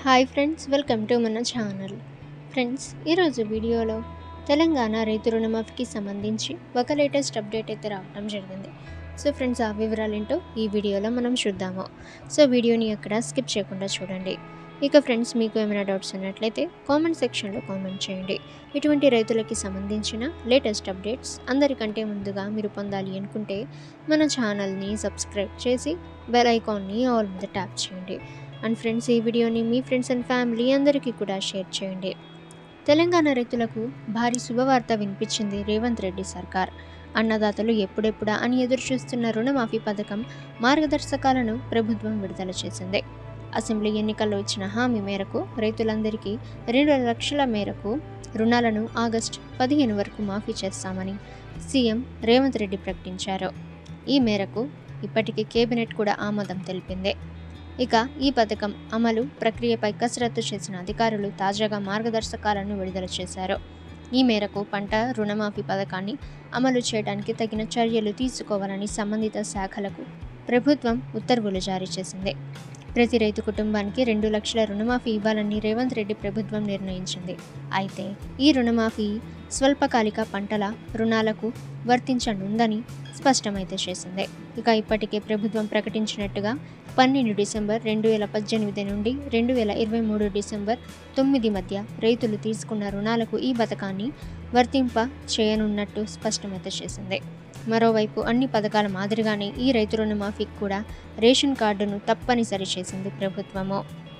hi friends welcome to మన channel friends ఈరోజు వీడియోలో తెలంగాణ రైతు రుణమాఫీకి సంబంధించి ఒక లేటెస్ట్ అప్డేట్ అయితే రావడం జరిగింది సో ఫ్రెండ్స్ ఆ వివరాలు ఏంటో ఈ వీడియోలో మనం చూద్దాము సో వీడియోని ఎక్కడ స్కిప్ చేయకుండా చూడండి ఇక ఫ్రెండ్స్ మీకు ఏమైనా డౌట్స్ ఉన్నట్లయితే కామెంట్ సెక్షన్లో కామెంట్ చేయండి ఇటువంటి రైతులకి సంబంధించిన లేటెస్ట్ అప్డేట్స్ అందరికంటే ముందుగా మీరు పొందాలి అనుకుంటే మన ఛానల్ని సబ్స్క్రైబ్ చేసి బెల్ ఐకాన్ని ఆల్ మీద ట్యాప్ చేయండి అండ్ ఫ్రెండ్స్ ఈ వీడియోని మీ ఫ్రెండ్స్ అండ్ ఫ్యామిలీ అందరికీ కూడా షేర్ చేయండి తెలంగాణ రైతులకు భారీ శుభవార్త వినిపించింది రేవంత్ రెడ్డి సర్కార్ అన్నదాతలు ఎప్పుడెప్పుడా అని ఎదురు చూస్తున్న రుణమాఫీ పథకం మార్గదర్శకాలను ప్రభుత్వం విడుదల చేసింది అసెంబ్లీ ఎన్నికల్లో ఇచ్చిన హామీ మేరకు రైతులందరికీ రెండు లక్షల మేరకు రుణాలను ఆగస్టు పదిహేను వరకు మాఫీ చేస్తామని సీఎం రేవంత్ రెడ్డి ప్రకటించారు ఈ మేరకు ఇప్పటికే కేబినెట్ కూడా ఆమోదం తెలిపింది ఇక ఈ పథకం అమలు ప్రక్రియపై కసరత్తు చేసిన అధికారులు తాజాగా మార్గదర్శకాలను విడుదల చేశారు ఈ మేరకు పంట రుణమాఫీ పథకాన్ని అమలు చేయడానికి తగిన చర్యలు తీసుకోవాలని సంబంధిత శాఖలకు ప్రభుత్వం ఉత్తర్వులు జారీ చేసింది ప్రతి రైతు కుటుంబానికి రెండు లక్షల రుణమాఫీ ఇవ్వాలని రేవంత్ రెడ్డి ప్రభుత్వం నిర్ణయించింది అయితే ఈ రుణమాఫీ స్వల్పకాలిక పంటల రుణాలకు వర్తించనుందని స్పష్టమైతే చేసింది ఇక ఇప్పటికే ప్రభుత్వం ప్రకటించినట్టుగా పన్నెండు డిసెంబర్ రెండు వేల పద్దెనిమిది నుండి రెండు వేల ఇరవై మూడు డిసెంబర్ తొమ్మిది మధ్య రైతులు తీసుకున్న రుణాలకు ఈ పథకాన్ని వర్తింప చేయనున్నట్టు స్పష్టమైతే చేసింది మరోవైపు అన్ని పథకాల మాదిరిగానే ఈ రైతు రుణమాఫీకి కూడా రేషన్ కార్డును తప్పనిసరి చేసింది ప్రభుత్వము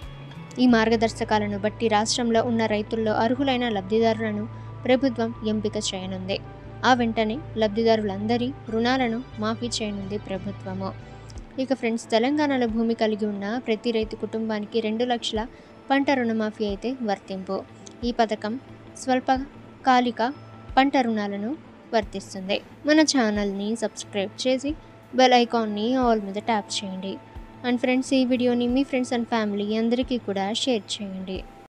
ఈ మార్గదర్శకాలను బట్టి రాష్ట్రంలో ఉన్న రైతుల్లో అర్హులైన లబ్ధిదారులను ప్రభుత్వం ఎంపిక చేయనుంది ఆ వెంటనే లబ్ధిదారులందరి రుణాలను మాఫీ చేయనుంది ప్రభుత్వము ఇక ఫ్రెండ్స్ తెలంగాణలో భూమి కలిగి ఉన్న ప్రతి రైతు కుటుంబానికి రెండు లక్షల పంట రుణమాఫీ అయితే వర్తింపు ఈ పథకం స్వల్పకాలిక పంట రుణాలను వర్తిస్తుంది మన ఛానల్ని సబ్స్క్రైబ్ చేసి బెల్ ఐకాన్ని ఆల్ మీద ట్యాప్ చేయండి అండ్ ఫ్రెండ్స్ ఈ వీడియోని మీ ఫ్రెండ్స్ అండ్ ఫ్యామిలీ అందరికీ కూడా షేర్ చేయండి